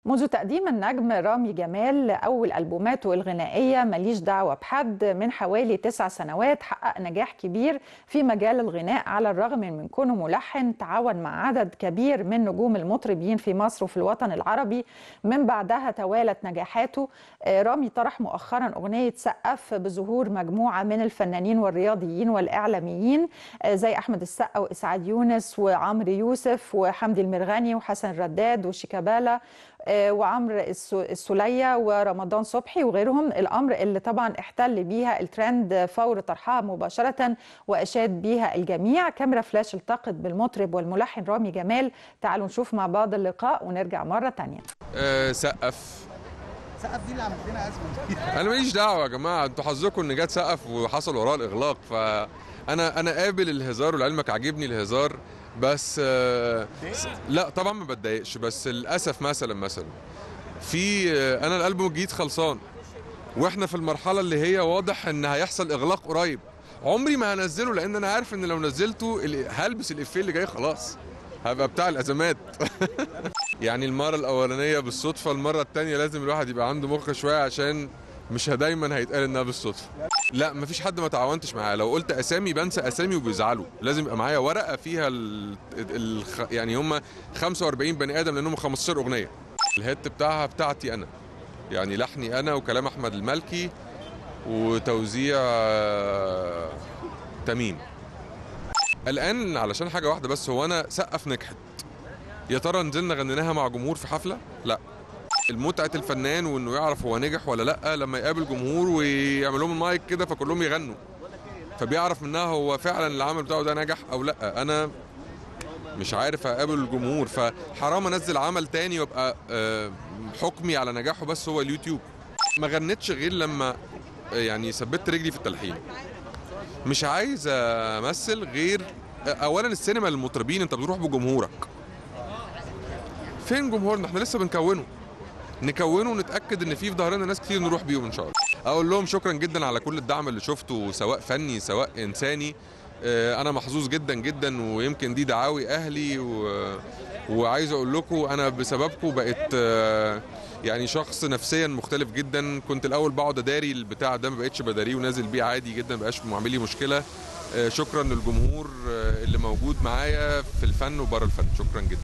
منذ تقديم النجم رامي جمال أول ألبوماته الغنائية ماليش دعوة بحد من حوالي تسع سنوات حقق نجاح كبير في مجال الغناء على الرغم من كونه ملحن تعاون مع عدد كبير من نجوم المطربين في مصر وفي الوطن العربي من بعدها توالت نجاحاته آه، رامي طرح مؤخرا أغنية سقف بظهور مجموعة من الفنانين والرياضيين والإعلاميين آه، زي أحمد السقا وإسعاد يونس وعمرو يوسف وحمدي المرغني وحسن رداد وشيكابالا آه، وعمرو الس- السولية ورمضان صبحي وغيرهم الأمر اللي طبعا احتل بيها الترند فور طرحها مباشرة وأشاد بيها الجميع كاميرا فلاش التقت بالمطرب والملحن رامي جمال تعالوا نشوف مع بعض اللقاء ونرجع مرة تانية آه، سقف سقف دي اللي عملت لنا ازمه انا ماليش دعوه يا جماعه انتوا حظكم ان جت سقف وحصل وراه الاغلاق فانا انا قابل الهزار ولعلمك عاجبني الهزار بس آه، س- لا طبعا ما بتضايقش بس للاسف مثلا مثلا في آه، انا الالبوم الجديد خلصان واحنا في المرحله اللي هي واضح ان هيحصل اغلاق قريب عمري ما هنزله لان انا عارف ان لو نزلته ال- هلبس الافيه اللي جاي خلاص هبقى بتاع الازمات يعني المره الاولانيه بالصدفه المره الثانيه لازم الواحد يبقى عنده مخ شويه عشان مش دايما هيتقال انها بالصدفه لا مفيش حد ما تعاونتش معاه لو قلت اسامي بنسى اسامي وبيزعلوا لازم يبقى معايا ورقه فيها ال... ال... يعني هم 45 بني ادم لانهم 15 اغنيه الهيت بتاعها بتاعتي انا يعني لحني انا وكلام احمد المالكي وتوزيع آه، تميم الان علشان حاجه واحده بس هو انا سقف نجحت يا ترى نزلنا غنيناها مع جمهور في حفله لا المتعه الفنان وانه يعرف هو نجح ولا لا لما يقابل جمهور ويعمل لهم المايك كده فكلهم يغنوا فبيعرف منها هو فعلا العمل بتاعه ده نجح او لا انا مش عارف اقابل الجمهور فحرام انزل عمل تاني وابقى آه، حكمي على نجاحه بس هو اليوتيوب ما غنتش غير لما آه، يعني ثبت رجلي في التلحين مش عايز امثل غير آه، اولا السينما للمطربين انت بتروح بجمهورك فين جمهورنا احنا لسه بنكونه نكونه ونتاكد ان في في ظهرنا ناس كتير نروح بيهم ان شاء الله اقول لهم شكرا جدا على كل الدعم اللي شفته سواء فني سواء انساني آه، انا محظوظ جدا جدا ويمكن دي دعاوي اهلي و... وعايز اقول لكم انا بسببكم بقيت آه، يعني شخص نفسيا مختلف جدا كنت الاول بقعد اداري البتاع ده ما بقتش بداريه ونازل بيه عادي جدا ما بقاش معمل لي مشكله آه، شكرا للجمهور آه، اللي موجود معايا في الفن وبره الفن شكرا جدا